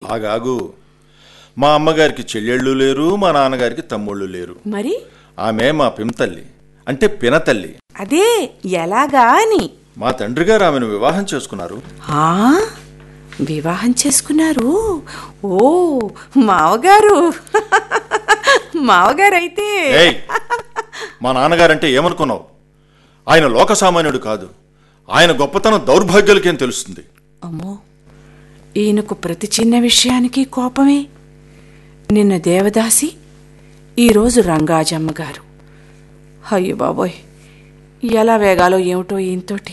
ఆగాగు మా అమ్మగారికి చెల్లెళ్ళు లేరు మా నాన్నగారికి తమ్ముళ్ళు లేరు మరి ఆమె మా పిమతల్లి అంటే పినతల్లి అదే ఎలాగా అని మా తండ్రి గారు ఆమెను వివాహం చేసుకున్నారు ఆ వివాహం చేసుకున్నారు ఓ మావగారు మావగారైతే ఏయ్ మా నాన్నగారంటే ఏమనుకున్నావు ఆయన లోక సామాన్యుడు కాదు ఆయన గొప్పతనం దౌర్భాగ్యులకేం తెలుస్తుంది అమ్మో ఈయనకు ప్రతి చిన్న విషయానికి కోపమే నిన్న దేవదాసి ఈరోజు రంగాజమ్మ గారు అయ్యో బాబోయ్ ఎలా వేగాలో ఏమిటో ఈయనతోటి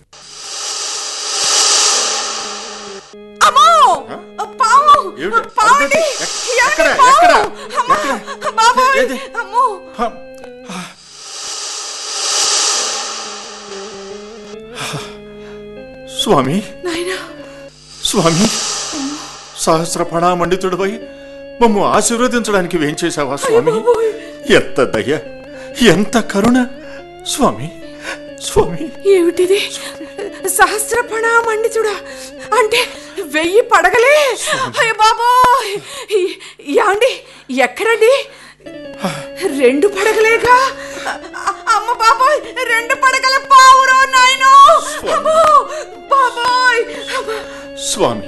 అమ్మో! పాము! ఏమిటి? పామండి! ఎక్కడ? ఏమండి? ఎక్కడ? పాము! ఎక్కడ? అమ్మో! ఎక్కడ? బాబోయ్! ఏది? అమ్మో! హ, స్వామి నాయనా స్వామి సహస్ర పణామండితుడిపై మమ్ము ఆశీర్వదించడానికి వేం చేశావా స్వామి ఎంత దయ ఎంత కరుణ స్వామి స్వామి ఏమిటిది సహస్ర పణామండితుడా అంటే వెయ్యి పడగలే అయ్య బాబోయ్ ఈ- యాండి ఎక్కడండి రెండు పడగలేగా అ- అమ్మ బాబోయ్ రెండు పడగల పావురో నాయనో అమ్మో, బాబోయ్ అమ్మ. స్వామి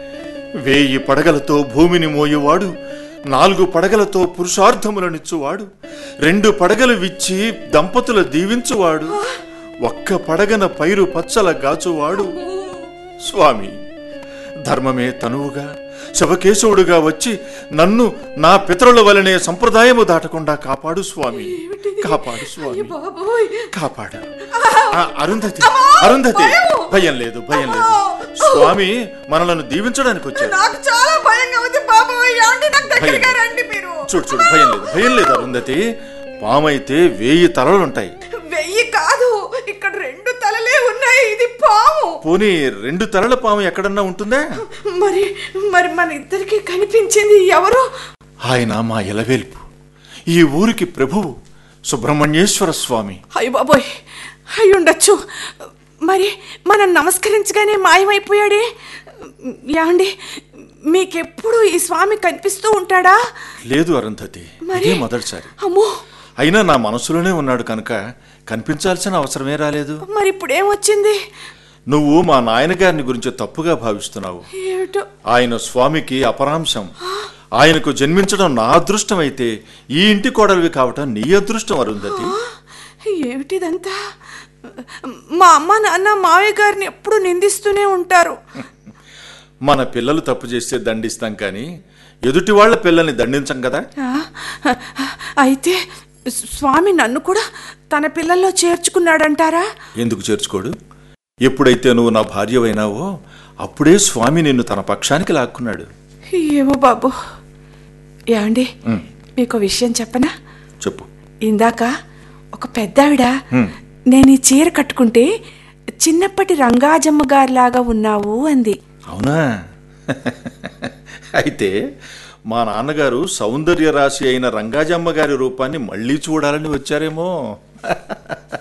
వేయి పడగలతో భూమిని మోయువాడు నాలుగు పడగలతో పురుషార్థములనిచ్చువాడు రెండు పడగలు విచ్చి దంపతుల దీవించువాడు ఒక్క పడగన పైరు పచ్చల గాచువాడు స్వామి ధర్మమే తనువుగా శవకేశవుడుగా వచ్చి నన్ను నా పితరుల వలనే సంప్రదాయము దాటకుండా కాపాడు స్వామి కాపాడు స్వామి బాబోయ్ కాపాడు ఆ, అరుంధతి అరుంధతి భయం లేదు భయం లేదు స్వామి మనలను దీవించడానికి వచ్చారు నాకు చాలా భయంగా ఉంది బాబోయ్ యాండి నాకు దగ్గరగా భయం. రండి మీరు చూడు చూడు భయం లేదు భయం లేదు అరుంధతి పామైతే వేయి తలలుంటాయి వెయ్యి కాదు ఇక్కడ రెండు తలలే ఉన్నాయి ఇది పాము పోనీ రెండు తలల పాము ఎక్కడన్నా ఉంటుందా మరి మరి మన ఇద్దరికి కనిపించింది ఎవరు ఆయన మా ఎలవేల్పు ఈ ఊరికి ప్రభువు సుబ్రహ్మణ్యేశ్వర స్వామి అయ్య బాబోయ్ అయి ఉండొచ్చు మరి మనం నమస్కరించగానే మాయమైపోయాడే యాండి మీకెప్పుడు ఈ స్వామి కనిపిస్తూ ఉంటాడా లేదు అరుంధతి మరి? ఇదే మొదటిసారి అమ్మో అయినా నా మనసులోనే ఉన్నాడు కనుక కనిపించాల్సిన అవసరమే రాలేదు మరి ఇప్పుడు ఏమొచ్చింది నువ్వు మా నాయనగారిని గురించి తప్పుగా భావిస్తున్నావు ఏమిటో ఆయన స్వామికి అపరాంశం ఆయనకు జన్మించడం నా అదృష్టం అయితే ఈ ఇంటి కోడలివి కావటం నీ అదృష్టం అరుంధతి ఏమిటిదంతా మా అమ్మ నాన్న మావయ్య గారిని ఎప్పుడు నిందిస్తూనే ఉంటారు మన పిల్లలు తప్పు చేస్తే దండిస్తాం కానీ ఎదుటి వాళ్ళ పిల్లల్ని దండించం కదా ఆ, అయితే స్వామి నన్ను కూడా తన పిల్లల్లో చేర్చుకున్నాడంటారా ఎందుకు చేర్చుకోడు ఎప్పుడైతే నువ్వు నా భార్యవైనావో అప్పుడే స్వామి నిన్ను తన పక్షానికి లాక్కున్నాడు ఏమో బాబు ఏమండి మీకు విషయం చెప్పనా చెప్పు ఇందాక ఒక పెద్దావిడ నేను ఈ చీర కట్టుకుంటే చిన్నప్పటి రంగాజమ్మ గారిలాగా ఉన్నావు అంది అవునా అయితే మా నాన్నగారు సౌందర్య రాశి అయిన రంగాజమ్మ గారి రూపాన్ని మళ్ళీ చూడాలని వచ్చారేమో